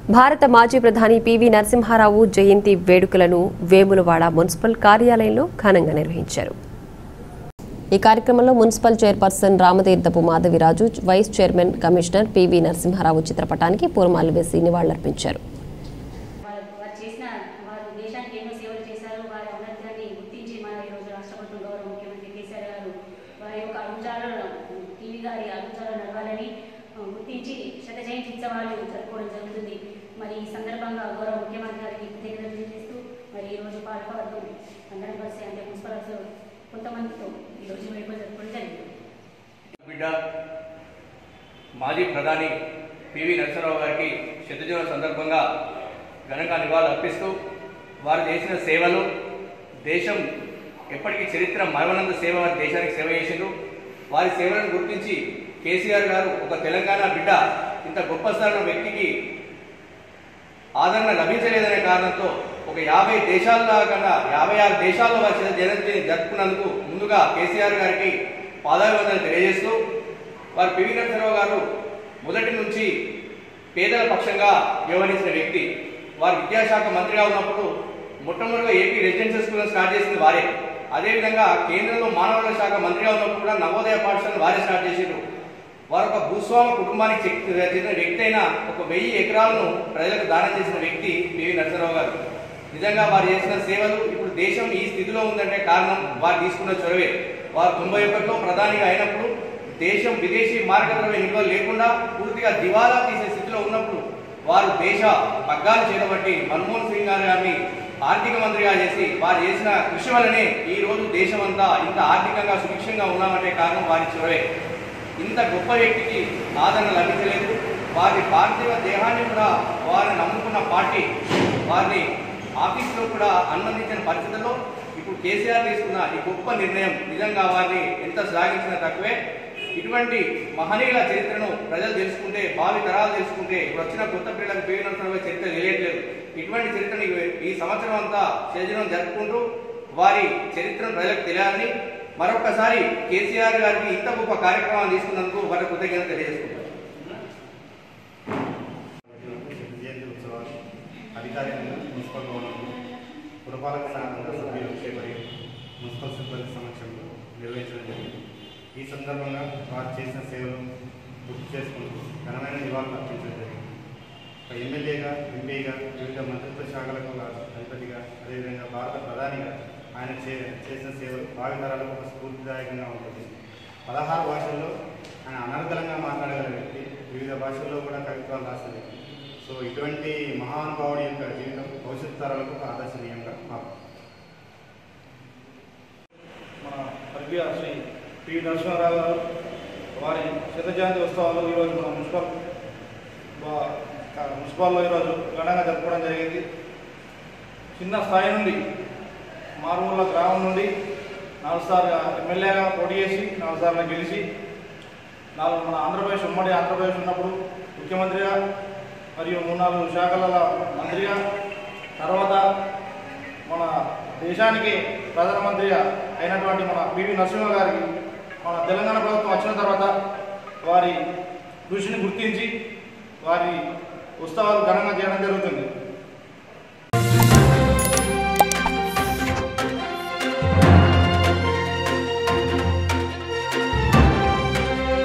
భారత మాజీ ప్రధాని పివి నరసింహారావు జయంతి వేడుకలను వేములవాడ మున్సిపల్ కార్యాలయంలో ఘనంగా నిర్వహించారు ఈ కార్యక్రమంలో మున్సిపల్ చైర్పర్సన్ రామతీర్థపు Madhaviraju vice chairman commissioner PV Narasimharao చిత్రపటానికి పూలమాలలు వేసి నివాళులర్పించారు వారు వారు చేసిన వారు దేశానికి ఎన్నో సేవలు చేశారు వారి ఔన్నత్యాన్ని గుర్తించి మన ఈరోజు రాష్ట్ర ప్రభుత్వం గౌరవ ముఖ్యమంత్రి కేసీఆర్ గారు వారి యొక్క అడుగుజాలను టీవీ గారి అడుగుజాలను నడవాలని ఆ, గుర్తించి శత జయంతి ఉత్సవాలు జరుపుకోవడం జరుగుతుంది మరి ఈ సందర్భంగా గౌరవ ముఖ్యమంత్రి గారికి కృతజ్ఞతలు తెలియజేస్తూ మరి ఈరోజు పాలకవర్గం అందరం కలిసి అంటే మున్సిపల్ అసలు కొంతమందితో ఈరోజు వేడుకలు జరుపుకోవడం జరిగింది బిడ్డ మాజీ ప్రధాని పివి నరసింహరావు గారికి శతజీవన సందర్భంగా ఘనంగా నివాళులు అర్పిస్తూ వారు చేసిన సేవలు దేశం ఎప్పటికీ చరిత్ర మరవనంత సేవ వారి దేశానికి సేవ చేసిండ్రు వారి సేవలను గుర్తించి కేసీఆర్ గారు ఒక తెలంగాణ బిడ్డ ఇంత గొప్ప స్థానం వ్యక్తికి ఆదరణ లభించలేదనే కారణంతో ఒక యాభై దేశాల్లో కన్నా యాభై ఆరు దేశాల్లో వారి చేత జయంతిని జరుపుకున్నందుకు ముందుగా కేసీఆర్ గారికి పాదాభివందనలు తెలియజేస్తూ వారు పివి నరసింహరావు గారు మొదటి నుంచి పేదల పక్షంగా వ్యవహరించిన వ్యక్తి వారు విద్యాశాఖ మంత్రిగా ఉన్నప్పుడు మొట్టమొదటిగా ఏపీ రెసిడెన్షియల్ స్కూల్ స్టార్ట్ చేసింది వారే అదేవిధంగా కేంద్రంలో మానవ వనరుల శాఖ మంత్రిగా ఉన్నప్పుడు కూడా నవోదయ పాఠశాలను వారే స్టార్ట్ చేసిండ్రు వారు ఒక భూస్వామ కుటుంబానికి చెక్- చెందిన వ్యక్తి అయిన ఒక వెయ్యి ఎకరాలను ప్రజలకు దానం చేసిన వ్యక్తి పివి నరసింహరావు గారు నిజంగా వారు చేసిన సేవలు ఇప్పుడు దేశం ఈ స్థితిలో ఉందంటే కారణం వారు తీసుకున్న చొరవే వారు తొంభై ఒకటిలో ప్రధానిగా అయినప్పుడు దేశం విదేశీ మార్గద్రవ్య నిల్వలు లేకుండా పూర్తిగా దివాలా తీసే స్థితిలో ఉన్నప్పుడు వారు దేశ పగ్గాలు చేరబట్టి మన్మోహన్ సింగ్ గారు గారిని ఆర్థిక మంత్రిగా చేసి వారు చేసిన కృషి వల్లనే ఈ రోజు దేశమంతా ఇంత ఆర్థికంగా సుభిక్షంగా ఉన్నామంటే కారణం వారి చొరవే ఇంత గొప్ప వ్యక్తికి ఆదరణ లభించలేదు వారి పార్థివ దేహాన్ని కూడా వారిని నమ్ముకున్న పార్టీ వారిని ఆఫీసులో కూడా అనుమతించిన పరిస్థితుల్లో ఇప్పుడు కేసీఆర్ తీసుకున్న ఈ గొప్ప నిర్ణయం నిజంగా వారిని ఎంత శ్లాఘించినా తక్కువే ఇటువంటి మహనీయుల చరిత్రను ప్రజలు తెలుసుకుంటే భావి తరాలు తెలుసుకుంటే ఇప్పుడు వచ్చిన కొత్త పిల్లలకు పేరు చరిత్ర తెలియట్లేదు ఇటువంటి చరిత్రని ఈ సంవత్సరం అంతా శరీరం జరుపుకుంటూ వారి చరిత్రను ప్రజలకు తెలియాలని మరొకసారి కేసీఆర్ గారికి ఇంత గొప్ప కార్యక్రమాన్ని తీసుకున్నందుకు వారి కృతజ్ఞత తెలియజేసుకుంటారు జయంతి ఉత్సవాలు అధికారికంగా మున్సిపల్ భవనంలో పురపాలక సంఘ సభ్యులు చేపడి మున్సిపల్ సిబ్బంది సమక్షంలో నిర్వహించడం జరిగింది ఈ సందర్భంగా వారు చేసిన సేవలు గుర్తు చేసుకుంటూ ఘనమైన నివాళులు అర్పించడం జరిగింది ఒక ఎమ్మెల్యేగా ఎంపీగా వివిధ మంత్రిత్వ శాఖలకు అధిపతిగా అదేవిధంగా భారత ప్రధానిగా ఆయన చే చేసిన సేవలు భావితరాలకు ఒక స్ఫూర్తిదాయకంగా ఉంటుంది పదహారు భాషల్లో ఆయన అనర్గళంగా మాట్లాడగల వ్యక్తి వివిధ భాషల్లో కూడా కవిత్వాలు రాసిన వ్యక్తి సో ఇటువంటి మహానుభావుడి యొక్క జీవితం భవిష్యత్ తరాలకు ఒక ఆదర్శనీయంగా మారుతుంది మన స్వర్గీయ శ్రీ పి నరసింహారావు గారు వారి శత జయంతి ఉత్సవాలు ఈరోజు మన మున్సిపల్ వా- క- మున్సిపాల్లో ఈరోజు ఘనంగా జరుపుకోవడం జరిగింది చిన్న స్థాయి నుండి మారుమూల గ్రామం నుండి నాలుగు సార్లు ఎమ్మెల్యేగా పోటీ చేసి నాలుగు సార్లు గెలిచి నాలుగు మన ఆంధ్రప్రదేశ్ ఉమ్మడి ఆంధ్రప్రదేశ్ ఉన్నప్పుడు ముఖ్యమంత్రిగా మరియు మూడు నాలుగు శాఖల మంత్రిగా తర్వాత మన దేశానికి ప్రధానమంత్రిగా అయినటువంటి మన పివి నరసింహ గారికి మన తెలంగాణ ప్రభుత్వం వచ్చిన తర్వాత వారి కృషిని గుర్తించి వారి ఉత్సవాలు ఘనంగా చేయడం జరుగుతుంది